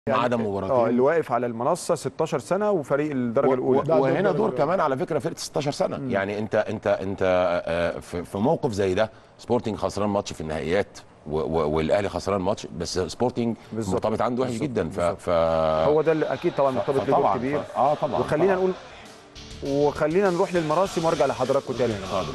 ما عدا اه مباراتين اللي واقف على المنصه 16 سنه وفريق الدرجه و- الاولى و- ده وهنا دور دور درجة كمان على فكره فرقه 16 سنه يعني انت انت انت آه، في في موقف زي ده سبورتنج خسران ماتش في النهائيات و- و- والاهلي خسران ماتش بس سبورتنج بالظبط. مرتبط عنده وحش بالظبط. جدا ف, بالظبط. ف... هو ده اللي اكيد طبعا مرتبط ليه دور فطبعاً، كبير ف- اه طبعا وخلينا طبعاً. نقول وخلينا نروح للمراسم وارجع لحضراتكم تاني اتفضل.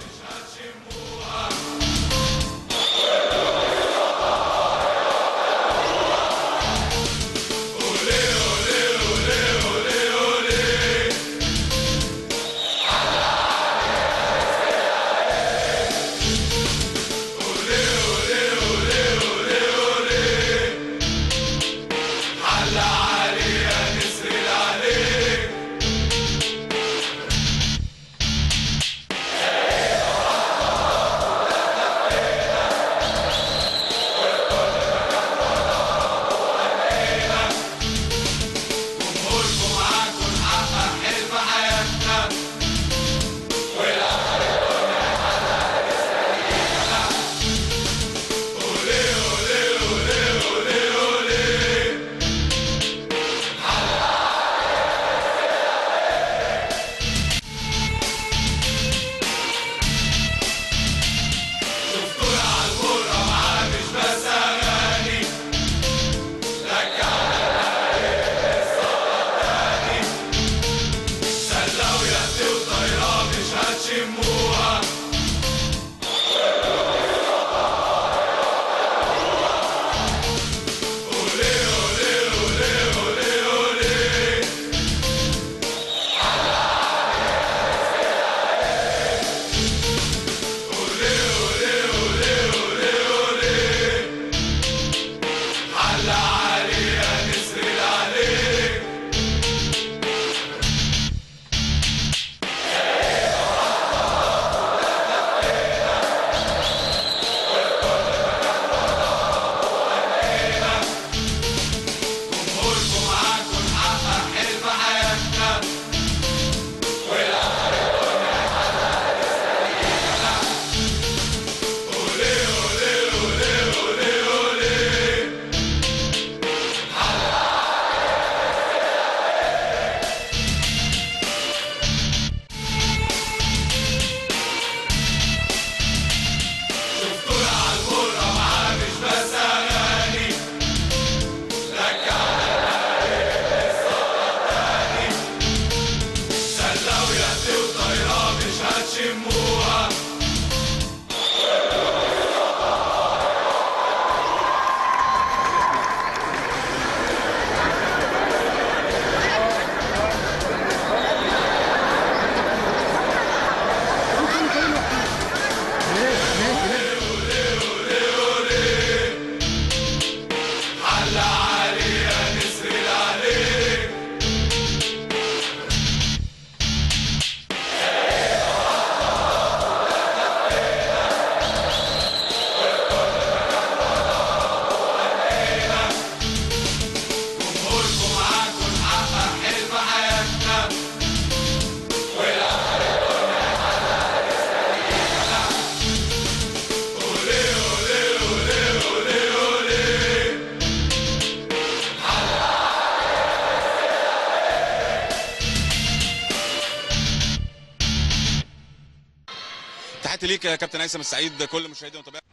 تحياتي ليك يا كابتن هيثم السعيد كل مشاهدي ومتابعي